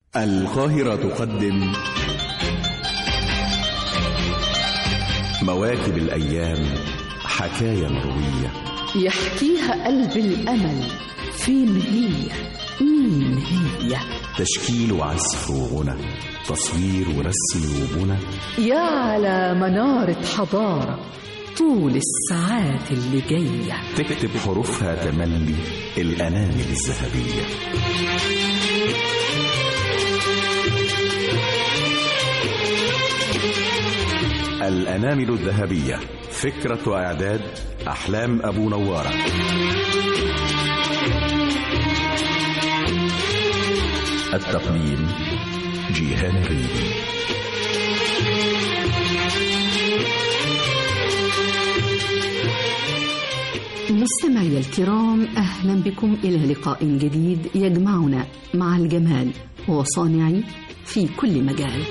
القاهرة تقدم مواكب الأيام حكاية مروية يحكيها قلب الأمل فين هي مين هي تشكيل وعزف وغنى تصوير ورسم وبنى يا على منارة حضارة طول الساعات اللي جاية تكتب حروفها تملي الأنامل الذهبية الأنامل الذهبية فكرة وإعداد أحلام أبو نوارة التقديم جيهان الريدي مستمعي الكرام أهلا بكم إلى لقاء جديد يجمعنا مع الجمال وصانعي في كل مجال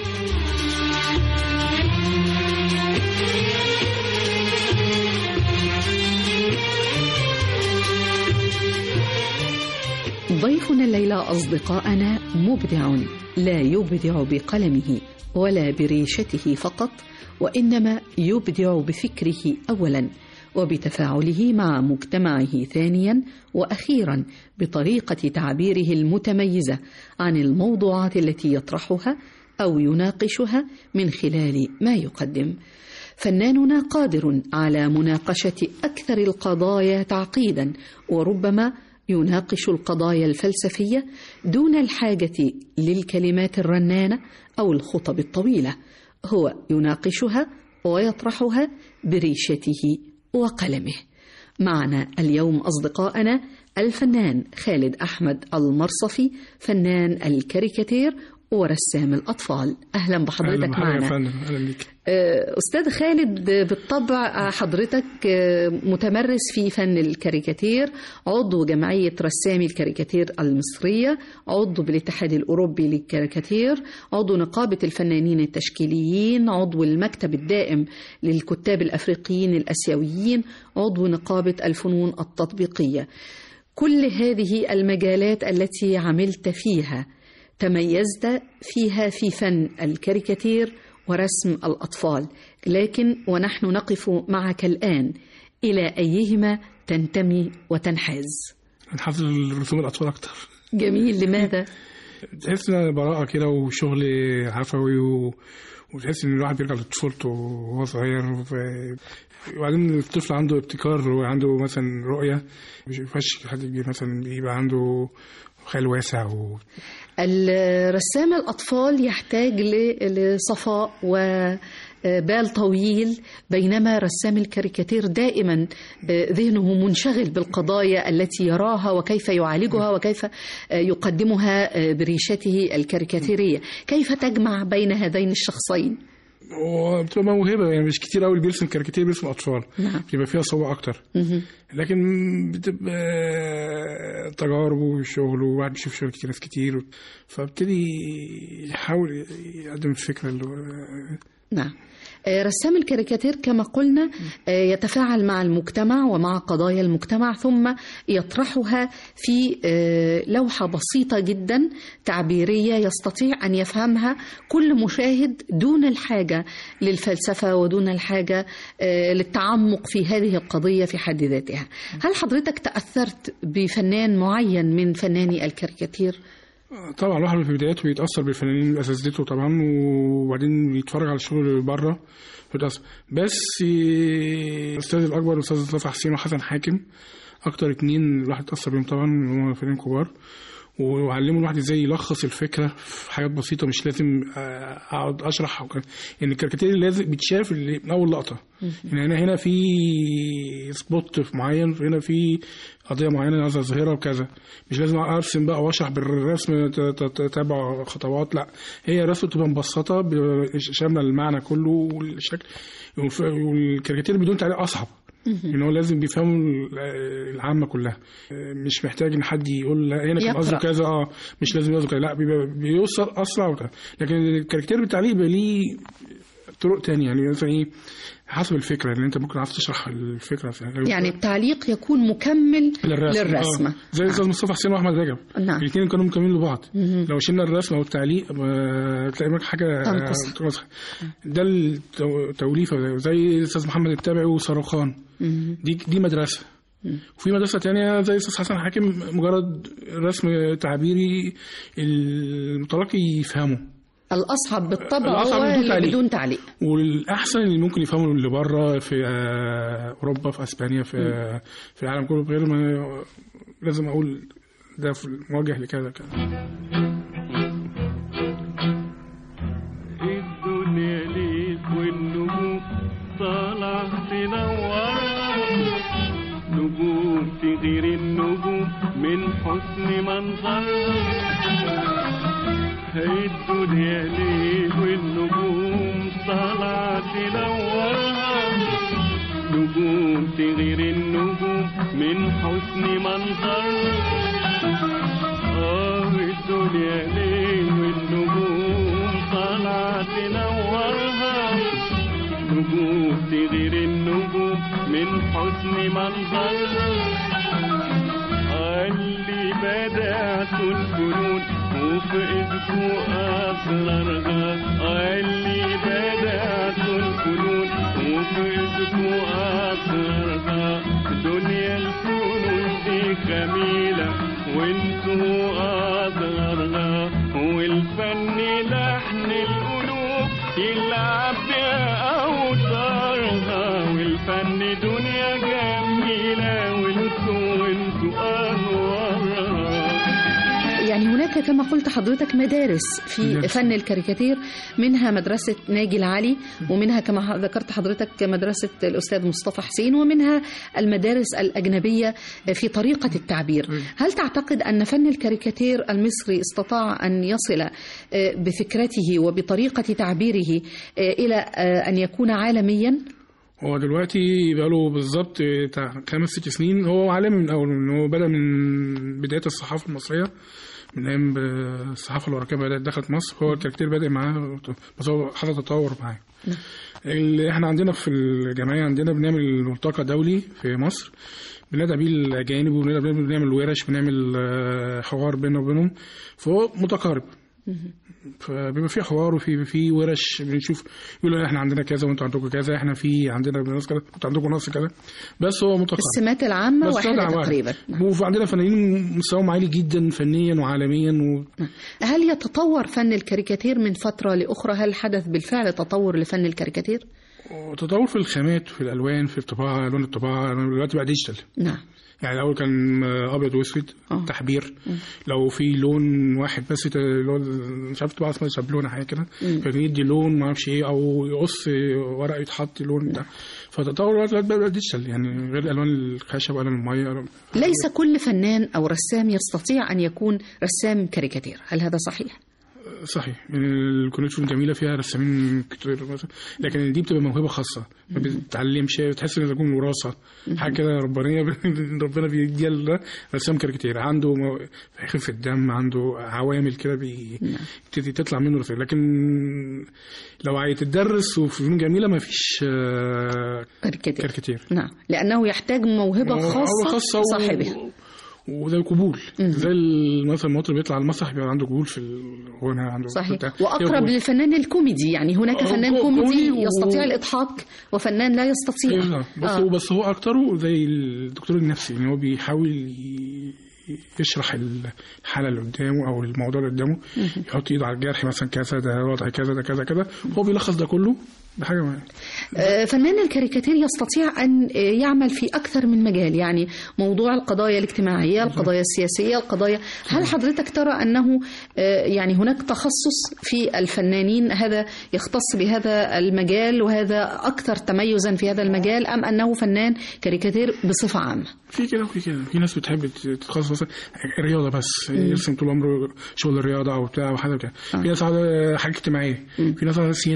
ضيفنا الليلة أصدقاءنا مبدع لا يبدع بقلمه ولا بريشته فقط وإنما يبدع بفكره أولا وبتفاعله مع مجتمعه ثانيا واخيرا بطريقه تعبيره المتميزه عن الموضوعات التي يطرحها او يناقشها من خلال ما يقدم فناننا قادر على مناقشه اكثر القضايا تعقيدا وربما يناقش القضايا الفلسفيه دون الحاجه للكلمات الرنانه او الخطب الطويله هو يناقشها ويطرحها بريشته وقلمه معنا اليوم أصدقائنا الفنان خالد أحمد المرصفي فنان الكاريكاتير ورسام الأطفال أهلا بحضرتك أهلا معنا يا فندم أهلا بيك أستاذ خالد بالطبع حضرتك متمرس في فن الكاريكاتير عضو جمعية رسامي الكاريكاتير المصرية عضو بالاتحاد الأوروبي للكاريكاتير عضو نقابة الفنانين التشكيليين عضو المكتب الدائم للكتاب الأفريقيين الأسيويين عضو نقابة الفنون التطبيقية كل هذه المجالات التي عملت فيها تميزت فيها في فن الكاريكاتير ورسم الأطفال لكن ونحن نقف معك الآن إلى أيهما تنتمي وتنحاز أنا حافظ الرسوم الأطفال أكتر جميل لماذا؟ تحس إن براءة كده وشغل عفوي و... وتحس إن الواحد بيرجع لطفولته وهو صغير و... وبعدين الطفل عنده ابتكار وعنده مثلا رؤية مش ينفعش حد كبير مثلا يبقى عنده خيال واسع و... الرسام الأطفال يحتاج لصفاء وبال طويل بينما رسام الكاريكاتير دائما ذهنه منشغل بالقضايا التي يراها وكيف يعالجها وكيف يقدمها بريشته الكاريكاتيرية كيف تجمع بين هذين الشخصين؟ وبتبقى موهبه يعني مش كتير قوي اللي بيرسم كاريكاتير بيرسم اطفال نعم. بيبقى فيها صعوبه اكتر لكن بتبقى تجارب وشغل وواحد بيشوف شغل كتير ناس كتير فابتدي يحاول يقدم الفكره اللي هو نعم رسام الكاريكاتير كما قلنا يتفاعل مع المجتمع ومع قضايا المجتمع ثم يطرحها في لوحة بسيطة جدا تعبيرية يستطيع أن يفهمها كل مشاهد دون الحاجة للفلسفة ودون الحاجة للتعمق في هذه القضية في حد ذاتها هل حضرتك تأثرت بفنان معين من فناني الكاريكاتير؟ طبعا الواحد في بداياته بيتاثر بالفنانين اساتذته طبعا وبعدين بيتفرج على الشغل اللي بره بيتاثر بس الاستاذ الاكبر الاستاذ مصطفى حسين وحسن حاكم اكتر اتنين الواحد اتاثر بيهم طبعا هم فنانين كبار وعلموا الواحد ازاي يلخص الفكره في حاجات بسيطه مش لازم اقعد اشرح وكان يعني الكاريكاتير لازم بيتشاف من اول لقطه يعني هنا هنا في سبوت معين هنا في قضيه معينه عايز اظهرها وكذا مش لازم ارسم بقى واشرح بالرسم تتابع خطوات لا هي رسم تبقى مبسطه شامله المعنى كله والشكل والكاريكاتير بدون تعليق اصعب ان هو لازم بيفهموا العامه كلها مش محتاج ان حد يقول لا هنا كان قصده كذا اه مش لازم يقصده كذا لا بيبقى بيوصل اسرع وكذا. لكن الكاركتير بالتعليق بيبقى ليه طرق تانية يعني مثلا ايه حسب الفكره اللي انت ممكن عارف تشرح الفكره يعني التعليق يكون مكمل للرسم, للرسمة آه. زي الاستاذ مصطفى حسين واحمد رجب نعم. الاثنين كانوا مكملين لبعض لو شلنا الرسم او التعليق آه، تلاقي معاك حاجه تنقص. آه، تنقص. ده التوليفه زي الاستاذ محمد التابعي وصاروخان دي دي مدرسه وفي مدرسة تانية زي أستاذ حسن حاكم مجرد رسم تعبيري المتلقي يفهمه الأصعب بالطبع الأصعب هو بدون اللي تعليق. بدون تعليق والاحسن اللي ممكن يفهموا اللي بره في آه، اوروبا في اسبانيا في آه، في العالم كله غير ما لازم اقول ده في موجه لكذا كذا الدنيا ليك والنجوم طالعة تنورها نجوم تغير النجوم من حسن منظرها الدنيا ليك والنجوم طالعة تنورها نجوم تغير النجوم من حسن منظرها آه الدنيا ليه والنجوم طالعة تنورها نجوم تغير النجوم من حسن منظرها اللي بدأت الفنون وفي ايدكو أسرارها اللي بدأت الفنون وفي ايدكو أسرارها دنيا الفنون دي جميلة وانتو أصغرها والفن لحن القلوب يلعب بأوتارها والفن دنيا جميلة وانتو وانتو أنوارها يعني هناك كما قلت حضرتك مدارس في نعم. فن الكاريكاتير منها مدرسة ناجي العلي ومنها كما ذكرت حضرتك مدرسة الأستاذ مصطفى حسين ومنها المدارس الأجنبية في طريقة التعبير هل تعتقد أن فن الكاريكاتير المصري استطاع أن يصل آه، بفكرته وبطريقة تعبيره آه، إلى آه، أن يكون عالميا؟ هو دلوقتي بقاله بالظبط بتاع خمس ست سنين هو عالمي من اول من هو بدا من بدايه الصحافه المصريه من ايام الصحافه الورقيه بدات دخلت مصر هو الكاركتير بادئ معاه بس هو حصل تطور معاه اللي احنا عندنا في الجمعيه عندنا بنعمل ملتقى دولي في مصر بندعي بيه الاجانب وبنعمل بنعمل ورش بنعمل آه، حوار بيننا وبينهم فهو متقارب فبيبقى في حوار وفي في ورش بنشوف يقولوا احنا عندنا كذا وانتوا عندكم كذا احنا في عندنا ناس كذا وانتوا عندكم ناس كذا بس هو متقارب السمات العامة بس واحدة طبعاً واحد. تقريبا نعم. وفي عندنا فنانين مستواهم عالي جدا فنيا وعالميا و... هل يتطور فن الكاريكاتير من فترة لأخرى هل حدث بالفعل تطور لفن الكاريكاتير؟ وتطور في الخامات في الالوان في الطباعه لون الطباعه دلوقتي بقى ديجيتال نعم يعني الاول كان ابيض واسود آه. تحبير لو في لون واحد بس ت- اللي هو مش عارف طباعه اسمها شابلونه حاجه كده كان يدي لون ما اعرفش ايه او يقص ورق يتحط لون ده فتطور دلوقتي بقى بقى ديجيتال يعني غير الوان الخشب والوان الميه ليس كل فنان أو رسام يستطيع أن يكون رسام كاريكاتير هل هذا صحيح؟ صحيح الكونكشن جميله فيها رسامين كتير مثلا لكن دي بتبقى موهبه خاصه ما بتتعلمش تحس ان تكون وراثه حاجه كده ربانيه ربنا بيديها لرسام كاريكاتير عنده مو- خفه دم عنده عوامل كده بتبتدي تطلع منه رسالة. لكن لو عايز تدرس وفي فنون جميله ما فيش آه، كاريكاتير كاريكاتير نعم لأنه يحتاج موهبة موهبة خاصة, خاصة و- صاحبها وزي القبول زي مثلا المطرب بيطلع على المسرح بيبقى عنده قبول في الغنى عنده صحيح بتاع. وأقرب قبول. للفنان الكوميدي يعني هناك آه، فنان كو- كوميدي كوميدي و- يستطيع الإضحاك وفنان لا يستطيع ايوه بس آه. هو بس هو اكتره زي الدكتور النفسي يعني هو بيحاول ي- يشرح الحاله اللي قدامه او الموضوع اللي قدامه يحط ايده على الجرح مثلا كذا ده وضع كذا ده كذا كذا هو بيلخص ده كله بحاجه ما آه، فنان الكاريكاتير يستطيع أن آه، يعمل في أكثر من مجال يعني موضوع القضايا الاجتماعية القضايا السياسية القضايا هل حضرتك ترى أنه آه، يعني هناك تخصص في الفنانين هذا يختص بهذا المجال وهذا أكثر تميزا في هذا المجال أم أنه فنان كاريكاتير بصفة عامة في كده وفي كده في ناس بتحب تتخصص مثلا رياضه بس يرسم طول عمره شغل الرياضه او بتاع او حاجه كده في ناس عايزه حاجه اجتماعيه في ناس عايزه سياسه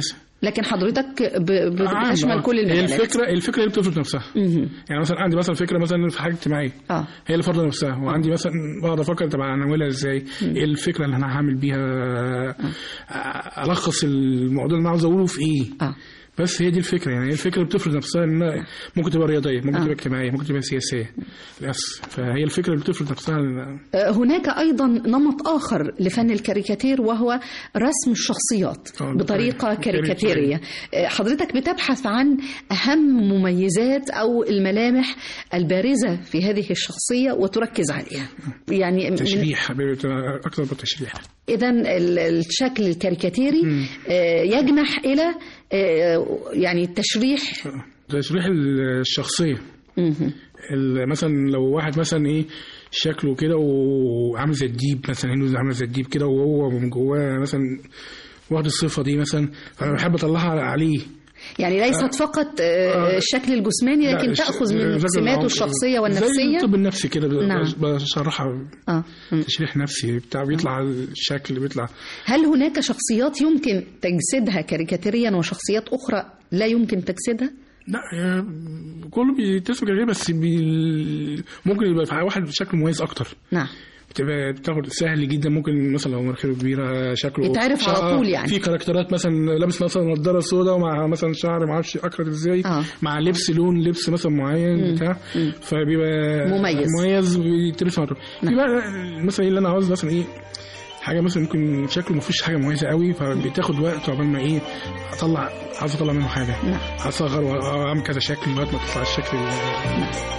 لكن حضرتك ب- عام، بتشمل آه. كل هي المجالات الفكره الفكره اللي بتفرض نفسها مهم. يعني مثلا عندي مثلا فكره مثلا في حاجه اجتماعيه اه هي اللي فرض نفسها وعندي مثلا بقعد افكر طب اناولها ازاي ايه الفكره اللي انا هعمل بيها آه، الخص الموضوع اللي انا عاوز اقوله في ايه اه بس هي دي الفكره يعني هي الفكره اللي بتفرض نفسها ان ممكن تبقى رياضيه ممكن آه. تبقى اجتماعيه ممكن تبقى سياسيه بس فهي الفكره اللي بتفرض نفسها هناك أيضا نمط آخر لفن الكاريكاتير وهو رسم الشخصيات آه، بطريقة كاريكاتيرية. كاريكاتيرية حضرتك بتبحث عن أهم مميزات أو الملامح البارزة في هذه الشخصية وتركز عليها يعني من- تشريح بتبقى اكتر بالتشريح إذا ال- الشكل الكاريكاتيري آه، يجنح إلى آه، يعني التشريح تشريح الشخصيه مهم. ال- مثلا لو واحد مثلا ايه شكله كده وعامل زي الديب مثلا عينه عامل زي الديب كده وهو من جواه مثلا واخد الصفه دي مثلا فانا بحب اطلعها عليه يعني ليست فقط آه، الشكل الجسماني لا، لكن الش- تأخذ من الشكل سماته العمق- الشخصية زي والنفسية الطب النفسي كده ب- نعم. بشرحها آه. م. تشريح نفسي بتاع بيطلع الشكل بيطلع هل هناك شخصيات يمكن تجسيدها كاريكاتيريا وشخصيات أخرى لا يمكن تجسيدها؟ لا هي كله بيتسم كده بس بي... ممكن يبقى في واحد شكله مميز اكتر نعم بتبقى بتاخد سهل جدا ممكن مثلا لو مناخيره كبيره شكله يتعرف على شعر- طول يعني. في كاركترات مثلا لابس مثلا نضاره سوداء ومع مثلا شعر ما اعرفش اكرت ازاي آه. مع لبس لون لبس مثلا معين بتاع فبيبقى مميز. مميز ويتلبس على طول في بقى مثلا اللي انا عاوز مثلا ايه حاجه مثلا ممكن شكله ما فيش حاجه مميزه قوي فبتاخد وقت عقبال ما ايه اطلع عاوز اطلع منه حاجه نعم. اصغر واعمل كذا شكل لغايه ما تطلع الشكل ال-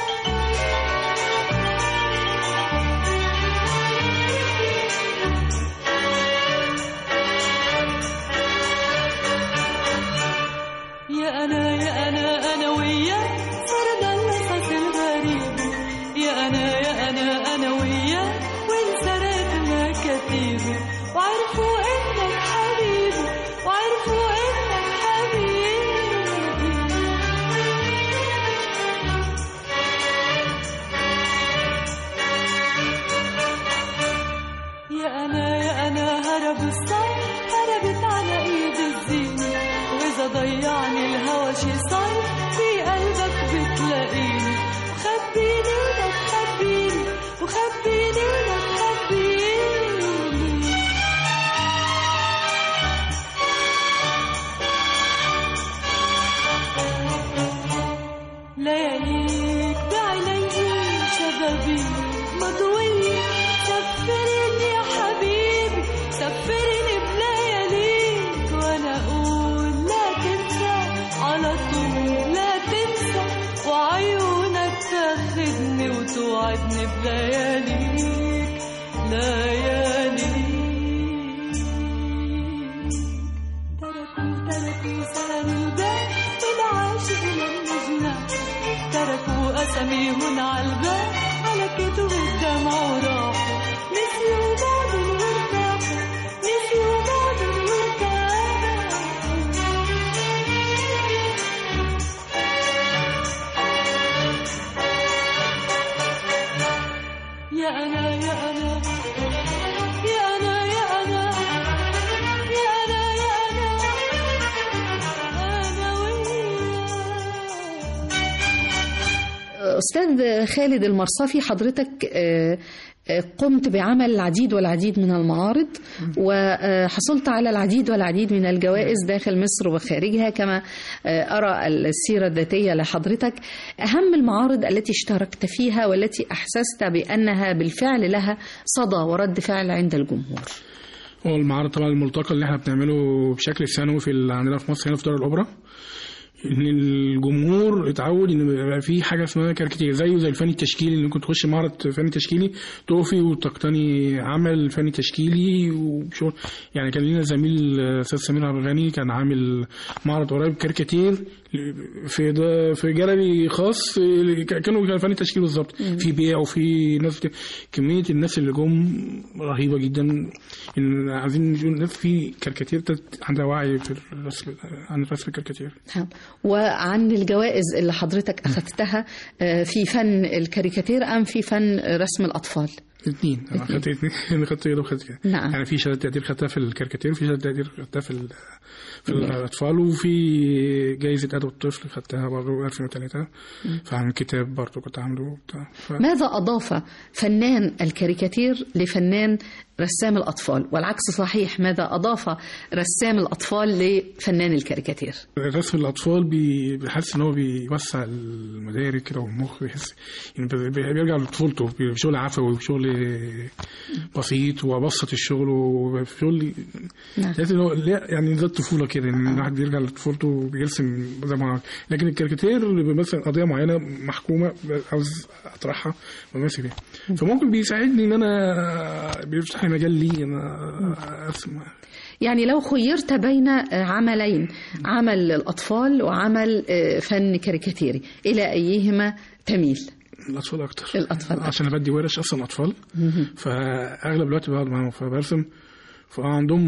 يا أنا يا أنا أنا وياك صرنا القصص الغريبة يا أنا يا أنا أنا وياك وانسرت مكاتيبي وعرفوا إنك حبيبي وعرفوا إنك حبيبي يا أنا يا أنا هرب الصار هربت على إيد الزينة وإذا ضيعني الهوى شي صار في قلبك بتلاقيني وخبيني ولك خبيني وخبيني ولك خبيني لياليك بعيني شبابي مضوية سفرني يا حبيبي سفرني بلياليك وانا اقول لا تنسى على طول لا تنسى وعيونك تاخدني وتوعدني بلياليك لياليك تركوا تركوا سلام الباب العاشق للنجنة تركوا أساميهم على الباب على كتب الدمع وراحوا نسيوا بعض وارتاحوا نسيوا بعض وارتاحوا يا أنا يا أنا يا أنا يا أنا يا أنا يا أنا أنا وياك أستاذ خالد المرصفي حضرتك آه، آه، قمت بعمل العديد والعديد من المعارض وحصلت على العديد والعديد من الجوائز داخل مصر وخارجها كما آه، أرى السيرة الذاتية لحضرتك أهم المعارض التي اشتركت فيها والتي أحسست بأنها بالفعل لها صدى ورد فعل عند الجمهور هو المعرض طبعا الملتقى اللي احنا بنعمله بشكل سنوي في ال- عندنا في مصر هنا في دار الاوبرا ان الجمهور اتعود ان يبقى في حاجه اسمها كاريكاتير زيه زي الفن التشكيلي اللي كنت تخش معرض فن تشكيلي تقفي وتقتني عمل فني تشكيلي وشغل يعني كان لنا زميل استاذ سمير عبد الغني كان عامل معرض قريب كاريكاتير في ده في جاليري خاص كانوا كان فن تشكيلي بالظبط في بيع وفي ناس كت- كميه الناس اللي جم رهيبه جدا ان عايزين نشوف الناس في كاريكاتير تت- عندها وعي في الرسم عن رسم الكاريكاتير نعم. وعن الجوائز اللي حضرتك أخذتها آه، في فن الكاريكاتير أم في فن رسم الأطفال الاثنين انا خدت الاثنين خدت كده وخدت كده نعم. يعني في شهاده تقدير خدتها في الكاريكاتير وفي شهاده تقدير خدتها في ال- في الاطفال وفي جائزه ادب الطفل خدتها برضه 2003 فعن كتاب برضه كنت عامله وبتاع ف... ماذا أضاف فنان الكاريكاتير لفنان رسام الأطفال والعكس صحيح ماذا أضاف رسام الأطفال لفنان الكاريكاتير رسم الاطفال بي- بيحس ان هو بيوسع المدارك كده والمخ بيحس يعني بي- بي- بيرجع لطفولته بشغل عفوي وشغل بسيط وابسط الشغل وشغل نعم. تحس ان هو لا- يعني زي الطفوله كده ان الواحد بيرجع لطفولته وبيرسم زي ما هو. لكن الكاريكاتير بيبقى مثلا قضيه معينه محكومه عاوز اطرحها وماشي فيها فممكن بيساعدني ان انا بيفتح لي مجال لي انا ارسم يعني لو خيرت بين عملين عمل الأطفال وعمل فن كاريكاتيري إلى أيهما تميل الاطفال اكتر الأطفال أكتر. عشان انا بدي ورش اصلا اطفال فاغلب الوقت بقعد معاهم فبرسم فعندهم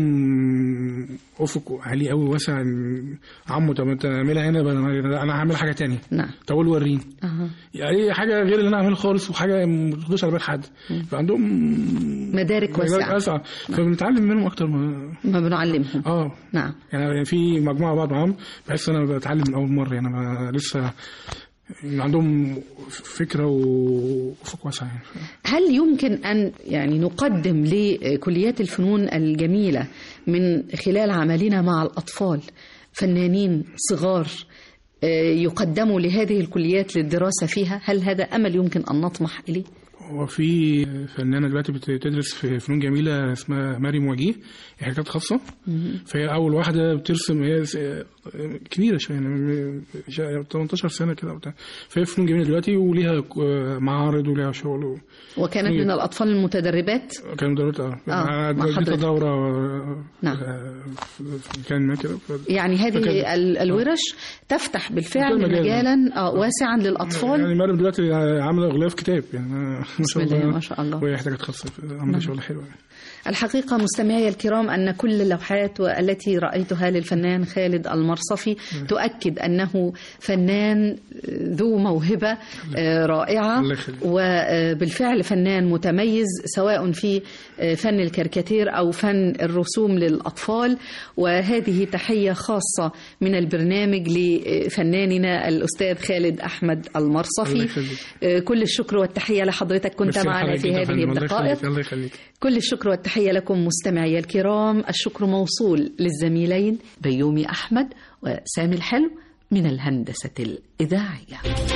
افق عالي قوي واسع إن عمو طب انت اعملها هنا بقى انا أنا هعمل حاجه تانية نعم طب قول وريني أها. يعني حاجه غير اللي انا اعملها خالص وحاجه ما تخش على بال حد فعندهم مدارك واسعة واسعه فبنتعلم منهم اكتر ما ما بنعلمهم اه نعم يعني في مجموعه بعض معاهم بحس ان انا بتعلم من اول مره يعني انا لسه عندهم فكره وافق واسع يعني هل يمكن أن يعني نقدم لكليات الفنون الجميلة من خلال عملنا مع الأطفال فنانين صغار آه، يقدموا لهذه الكليات للدراسة فيها هل هذا أمل يمكن أن نطمح إليه؟ هو في فنانة دلوقتي بتدرس في فنون جميلة اسمها مريم وجيه هي حاجات خاصة فهي أول واحدة بترسم هي س- كبيرة شوية يعني شا- 18 سنة كده وبتاع فهي في فنون جميلة دلوقتي وليها ك- معارض وليها شغل و- وكانت من الأطفال المتدربات كانوا دلوقتي اه آه، أنا مع اديتها حضرتك. دورة آه، نعم. في في مكان ما كده ف- يعني هذه فكان- ال- الورش تفتح بالفعل كل مجال. مجالا آه، واسعا للأطفال يعني مريم دلوقتي عاملة غلاف كتاب يعني ما بسم شاء الله الله ما شاء الله. وهي حاجات خاصة عاملة شغل حلو يعني. الحقيقة مستمعي الكرام أن كل اللوحات التي رأيتها للفنان خالد المرصفي تؤكد أنه فنان ذو موهبة آه، رائعة الله يخليك. وبالفعل فنان متميز سواء في آه، فن الكاريكاتير أو فن الرسوم للأطفال وهذه تحية خاصة من البرنامج لفناننا الأستاذ خالد أحمد الله المرصفي يخليك. آه، كل الشكر والتحية لحضرتك كنت ميرسي معنا لحضرتك في جداً يا هذه فندم. الله الدقائق يخليك الله يخليك كل الشكر والتحية لكم مستمعي الكرام الشكر موصول للزميلين بيومي أحمد وسامي الحلو من الهندسة الإذاعية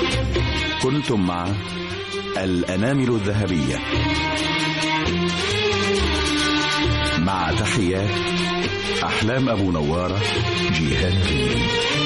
كنتم مع الأنامل الذهبية مع تحيات أحلام أبو نوارة جيهان ريمي